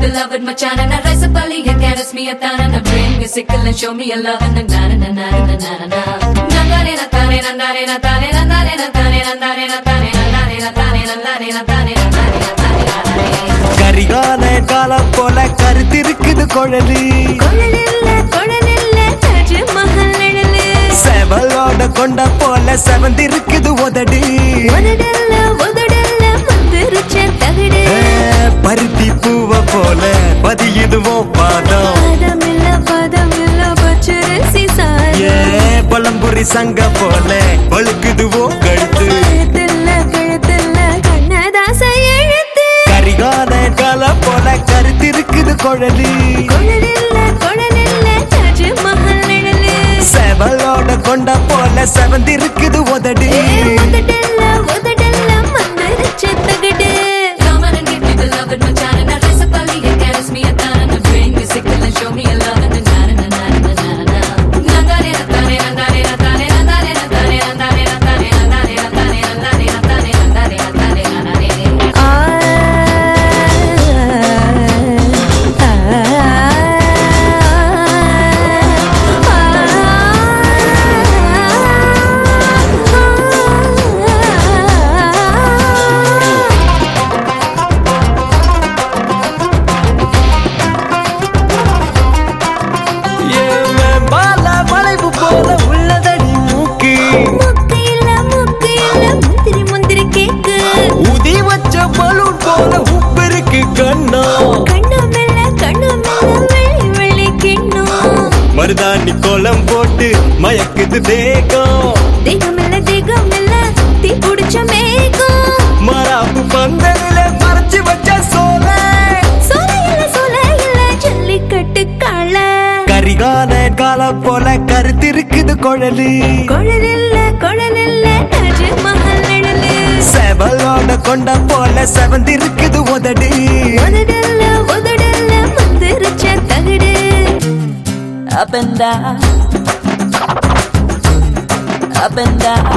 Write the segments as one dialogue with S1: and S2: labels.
S1: the love with my chana. Na rise up early and caress me a thana. Na bring me sickle and show me a love. Na na na na na na na na. Na na na na tane na na na tane na na na tane na na na tane na na na tane na na na tane na na na tane na na.
S2: Karikala காலம் போல கருத்திருக்குது குழலி
S1: கொழலில்ல கொழலில்ல தாஜ்மஹல் நிழலு.
S2: செவலோட கொண்ட போல செவந்திருக்குது உதடி
S1: உதடல்ல உதடல்ல முந்திருச்ச தகடு.
S2: ஏ, பருத்தி பூவ போல பதியுதுவோ பாதம்
S1: பதமில்ல பதமில்ல பச்சரிசி சாதம்.
S2: ஏ பழம்புரி சங்க போல பழுக்குதுவோ கழுத்து
S1: கழுத்துல கழுத்துல கண்ணதாச எழுத்து
S2: கரிகால காலம் போல கருத்திருக்குது குழலி
S1: கொழலில்ல கொழலில்ல தாஜ்மஹல் நிழலு.
S2: செவலோட கொண்ட போல செவந்திருக்குது உதடி
S1: உதடல்ல உதடல்ல முந்திருச்ச தகடு. Come on and give me the love with my chana. Now rise up early and caress me a thana. Now bring me sickle and show me a love. Na na na na na na na na. Na na na na tane na na na tane na na na tane na na na tane na na na tane na na na tane na na na tane na na na.
S2: ஏன் பால வளைவு போல உள்ளதடி மூக்கு
S1: முக்கு இல்ல முக்கு இல்ல முந்திரி முந்திரி கேக்கு
S2: உதி வச்ச பலூன் போல உப்பிருக்கு கண்ணா
S1: கண்ணு மெல்ல கண்ணு மெல்ல வெள்ளி வெள்ளி கிண்ணம்
S2: மருதாணி கோலம் போட்டு மயக்குது தேகம்
S1: தேகம் இல்ல தேகம் இல்ல தீ புடிச்ச மேகம்
S2: மராப்பு பந்தலில மறைச்சு வச்ச சோல
S1: சோல இல்ல சோல இல்ல ஜல்லிக்கட்டு காள
S2: கரிகால காலம் போல கருத்திருக்குது குழலி
S1: குழல் இல்ல குழல் இல்ல தாஜ்மஹல் நிழலு
S2: செவலோட கொண்ட போல செவந்திருக்குது உதடி
S1: உதடல்ல உதடல்ல முந்திருச்ச தகடு
S3: up and down, up and down.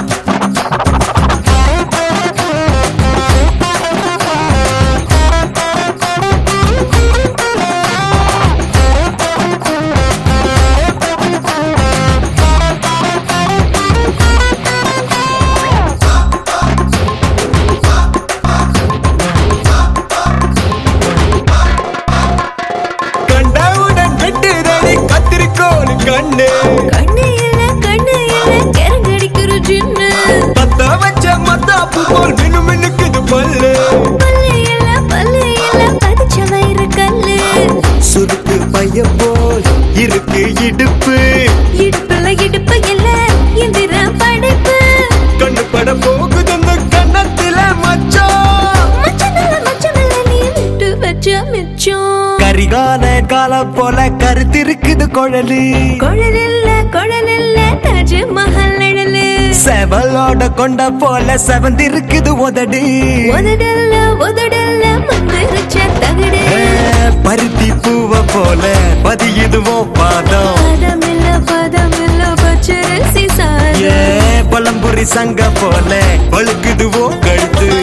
S2: கண்டவுடன் வெட்டுதடி கத்திரிக்கோள் கண்ணு
S1: கண்ணு இல்ல கண்ணு இல்ல கரங்கடிக்கிற ஜின்னு
S2: பத்த வச்ச மத்தாப்பு போல் மினு மினுக்குது பல்லு
S1: பல்லு இல்ல பல்லு இல்ல பதிச்ச வயிறு கல்லு
S2: சுருக்கு பைய போல் இருக்கு இடுப்பு
S1: இடுப்புல இடுப்பு இல்ல எந்திர படைப்பு
S2: கண்ணு பட போகுது அந்த கண்ணத்தில மச்சம்
S1: மச்சமில்ல மச்சமில்ல நீ விட்டு வச்ச மிச்சம்
S2: கரிகால காலம் போல கருத்திருக்குது குழலி
S1: குழல் இல்ல குழல் இல்ல தாஜ்மஹல் நிழலு
S2: செவலோட கொண்ட போல செவந்திருக்குது உதடி
S1: உதடல்ல உதடல்ல முந்திருச்ச தகடு
S2: ஏ, பருத்தி பூவ போல பதியுதுவோ பாதம்
S1: பதமில்ல பதமில்ல பச்சரிசி சாதம்
S2: ஏ பழம்புரி சங்க போல பழுக்குதுவோ கழுத்து